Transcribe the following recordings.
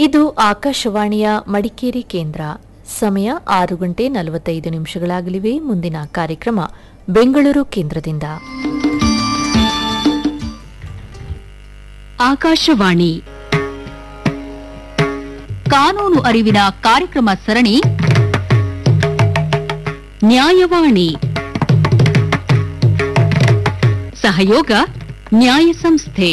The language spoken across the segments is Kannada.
ಇದು ಆಕಾಶವಾಣಿಯ ಮಡಿಕೇರಿ ಕೇಂದ್ರ ಸಮಯ ಆರು ಗಂಟೆ ನಲವತ್ತೈದು ನಿಮಿಷಗಳಾಗಲಿವೆ ಮುಂದಿನ ಕಾರ್ಯಕ್ರಮ ಬೆಂಗಳೂರು ಕೇಂದ್ರದಿಂದ ಆಕಾಶವಾಣಿ ಕಾನೂನು ಅರಿವಿನ ಕಾರ್ಯಕ್ರಮ ಸರಣಿ ನ್ಯಾಯವಾಣಿ ಸಹಯೋಗ ನ್ಯಾಯ ಸಂಸ್ಥೆ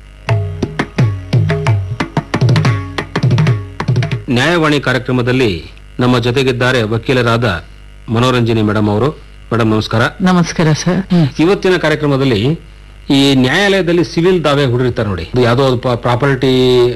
ನ್ಯಾಯವಾಣಿ ಕಾರ್ಯಕ್ರಮದಲ್ಲಿ ನಮ್ಮ ಜೊತೆಗಿದ್ದಾರೆ ವಕೀಲರಾದ ಮನೋರಂಜನಿ ಮೇಡಮ್ ಅವರು ಮೇಡಮ್ ನಮಸ್ಕಾರ ನಮಸ್ಕಾರ ಸರ್ ಇವತ್ತಿನ ಕಾರ್ಯಕ್ರಮದಲ್ಲಿ ಈ ನ್ಯಾಯಾಲಯದಲ್ಲಿ ಸಿವಿಲ್ ದಾವೆ ಹುಡಿರ್ತಾರೆ ನೋಡಿ ಇದು ಯಾವ್ದೋ ಪ್ರಾಪರ್ಟಿ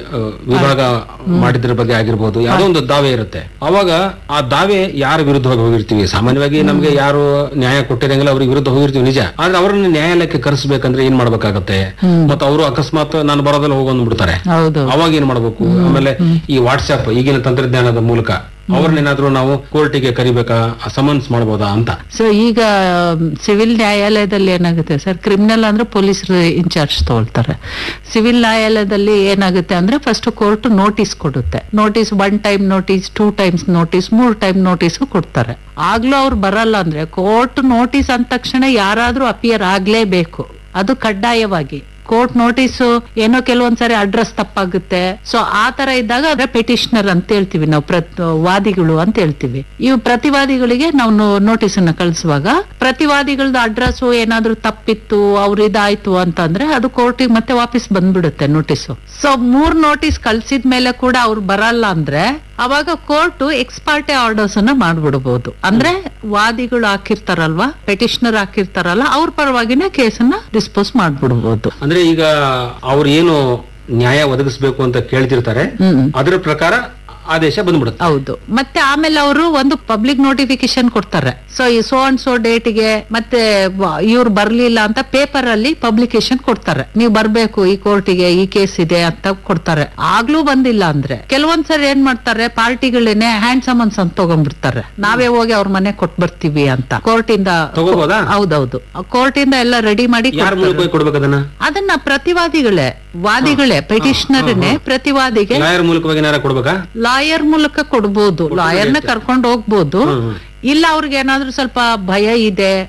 ವಿಭಾಗ ಮಾಡಿದ್ರ ಬಗ್ಗೆ ಆಗಿರ್ಬೋದು ಯಾವ್ದೋ ಒಂದು ದಾವೆ ಇರುತ್ತೆ ಅವಾಗ ಆ ದಾವೆ ಯಾರ ವಿರುದ್ಧವಾಗಿ ಹೋಗಿರ್ತೀವಿ ಸಾಮಾನ್ಯವಾಗಿ ನಮ್ಗೆ ಯಾರು ನ್ಯಾಯ ಕೊಟ್ಟಿರಂಗಿಲ್ಲ ಅವ್ರಿಗೆ ವಿರುದ್ಧ ಹೋಗಿರ್ತೀವಿ ನಿಜ ಆದ್ರೆ ಅವರನ್ನ ನ್ಯಾಯಾಲಯಕ್ಕೆ ಕರೆಸ್ಬೇಕಂದ್ರೆ ಏನ್ ಮಾಡ್ಬೇಕಾಗತ್ತೆ ಮತ್ತೆ ಅವರು ಅಕಸ್ಮಾತ್ ನಾನು ಬರೋದಲ್ಲಿ ಹೋಗೊಂಡ್ಬಿಡ್ತಾರೆ ಹೌದು ಅವಾಗ ಏನ್ ಮಾಡ್ಬೇಕು ಆಮೇಲೆ ಈ ವಾಟ್ಸ್ಆಪ್ ಈಗಿನ ತಂತ್ರಜ್ಞಾನದ ಮೂಲಕ ಅವ್ರನ್ನೇನಾದ್ರೂ ನಾವು ಕೋರ್ಟಿಗೆ ಕರಿಬೇಕಾ ಸಮನ್ಸ್ ಮಾಡ್ಬೋದಾ ಅಂತ ಸೊ ಈಗ ಸಿವಿಲ್ ನ್ಯಾಯಾಲಯದಲ್ಲಿ ಏನಾಗುತ್ತೆ ಸರ್ ಕ್ರಿಮಿನಲ್ ಅಂದ್ರೆ ಪೊಲೀಸರು ಇನ್ಚಾರ್ಜ್ ತಗೊಳ್ತಾರೆ ಸಿವಿಲ್ ನ್ಯಾಯಾಲಯದಲ್ಲಿ ಏನಾಗುತ್ತೆ ಅಂದ್ರೆ ಫಸ್ಟ್ ಕೋರ್ಟ್ ನೋಟಿಸ್ ಕೊಡುತ್ತೆ notice one time notice two times notice ಮೂರ್ ಟೈಮ್ ನೋಟಿಸ್ ಕೊಡ್ತಾರೆ ಆಗ್ಲೂ ಅವ್ರು ಬರಲ್ಲ ಅಂದ್ರೆ ಕೋರ್ಟ್ ನೋಟಿಸ್ ಅಂದ ತಕ್ಷಣ ಯಾರಾದ್ರೂ ಅಪಿಯರ್ ಆಗ್ಲೇಬೇಕು ಅದು ಕಡ್ಡಾಯವಾಗಿ ಕೋರ್ಟ್ ನೋಟಿಸ್ ಏನೋ ಕೆಲವೊಂದ್ಸರಿ ಅಡ್ರೆಸ್ ತಪ್ಪಾಗುತ್ತೆ ಸೊ ಆ ತರ ಇದ್ದಾಗ ಅದೇ ಪೆಟಿಷನರ್ ಅಂತ ಹೇಳ್ತೀವಿ ನಾವು ಪ್ರತ್- ವಾದಿಗಳು ಅಂತ ಹೇಳ್ತೀವಿ ಇವು ಪ್ರತಿವಾದಿಗಳಿಗೆ ನಾವು ನೋಟಿಸ್ ಅನ್ನ ಕಳಿಸುವಾಗ ಪ್ರತಿವಾದಿಗಳದ್ದು ಅಡ್ರೆಸ್ ಏನಾದ್ರೂ ತಪ್ಪಿತ್ತು ಅವ್ರ ಇದಾಯ್ತು ಅಂತಂದ್ರೆ ಅದು ಕೋರ್ಟಿಗೆ ಮತ್ತೆ ವಾಪಸ್ ಬಂದ್ಬಿಡುತ್ತೆ ನೋಟಿಸ್ ಸೊ ಮೂರ್ ನೋಟಿಸ್ ಕಳ್ಸಿದ ಮೇಲೆ ಕೂಡ ಅವ್ರು ಬರಲ್ಲ ಅಂದ್ರೆ ಅವಾಗ ಕೋರ್ಟ್ ಎಕ್ಸ್ಪಾರ್ಟೆ ಆರ್ಡರ್ಸ್ ಅನ್ನ ಮಾಡ್ಬಿಡ್ಬೋದು ಅಂದ್ರೆ ವಾದಿಗಳು ಹಾಕಿರ್ತಾರಲ್ವಾ ಪೆಟಿಷನರ್ ಹಾಕಿರ್ತಾರಲ್ಲ ಅವ್ರ ಪರವಾಗಿನೇ ಕೇಸನ್ನ ಡಿಸ್ಪೋಸ್ ಮಾಡ್ಬಿಡ್ಬೋದು ಅಂದ್ರೆ ಈಗ ಅವ್ರು ಏನು ನ್ಯಾಯ ಒದಗಿಸ್ಬೇಕು ಅಂತ ಕೇಳ್ತಿರ್ತಾರೆ ಹ್ಮ್ ಅದರ ಪ್ರಕಾರ ಆದೇಶ ಬಂದ್ಬಿಡುತ್ತೆ ಹೌದು ಮತ್ತೆ ಆಮೇಲೆ ಅವರು ಒಂದು ಪಬ್ಲಿಕ್ ನೋಟಿಫಿಕೇಶನ್ ಕೊಡ್ತಾರೆ ಸೊ ಈ ಸೋ ಅಂಡ್ ಸೋ ಡೇಟ್ಗೆ ಮತ್ತೆ ಇವ್ರು ಬರ್ಲಿಲ್ಲ ಅಂತ ಪೇಪರ್ ಅಲ್ಲಿ ಪಬ್ಲಿಕೇಶನ್ ಕೊಡ್ತಾರೆ ನೀವು ಬರ್ಬೇಕು ಈ ಕೋರ್ಟಿಗೆ ಈ ಕೇಸ್ ಇದೆ ಅಂತ ಕೊಡ್ತಾರೆ ಆಗ್ಲೂ ಬಂದಿಲ್ಲ ಅಂದ್ರೆ ಕೆಲವೊಂದ್ಸರಿ ಏನ್ ಮಾಡ್ತಾರೆ ಪಾರ್ಟಿಗಳೇನೆ ಹ್ಯಾಂಡ್ ಸಮನ್ಸ್ ಅಂತ ತಗೊಂಡ್ಬಿಡ್ತಾರೆ ನಾವೇ ಹೋಗಿ ಅವ್ರ ಮನೆ ಕೊಟ್ ಬರ್ತೀವಿ ಅಂತ ಕೋರ್ಟ್ ಇಂದ ತಗೋಬೋದಾ ಹೌದೌದು ಕೋರ್ಟ್ ಇಂದ ಎಲ್ಲ ರೆಡಿ ಮಾಡಿ ಯಾರ ಕೊಡ್ತಾರೆ. ಮೂಲಕ ಹೋಗಿ ಕೊಡ್ಬೇಕು ಅದನ್ನ ಅದನ್ನ ಪ್ರತಿವಾದಿಗಳೇ ವಾದಿಗಳೇ ಪೆಟಿಷನರ್ನೇ ಪ್ರತಿವಾದಿಗೆ ಲಾಯರ್ ಮೂಲಕವಾಗಿ ಏನಾರ ಕೊಡ್ಬೇಕಾ ಲಾಯರ್ ಮೂಲಕ ಕೊಡ್ಬೋದು ಲಾಯರ್ನ ಕರ್ಕೊಂಡು ಹೋಗ್ಬೋದು ಇಲ್ಲ ಅವ್ರಿಗೆ ಏನಾದ್ರೂ ಸ್ವಲ್ಪ ಭಯ ಇದೆ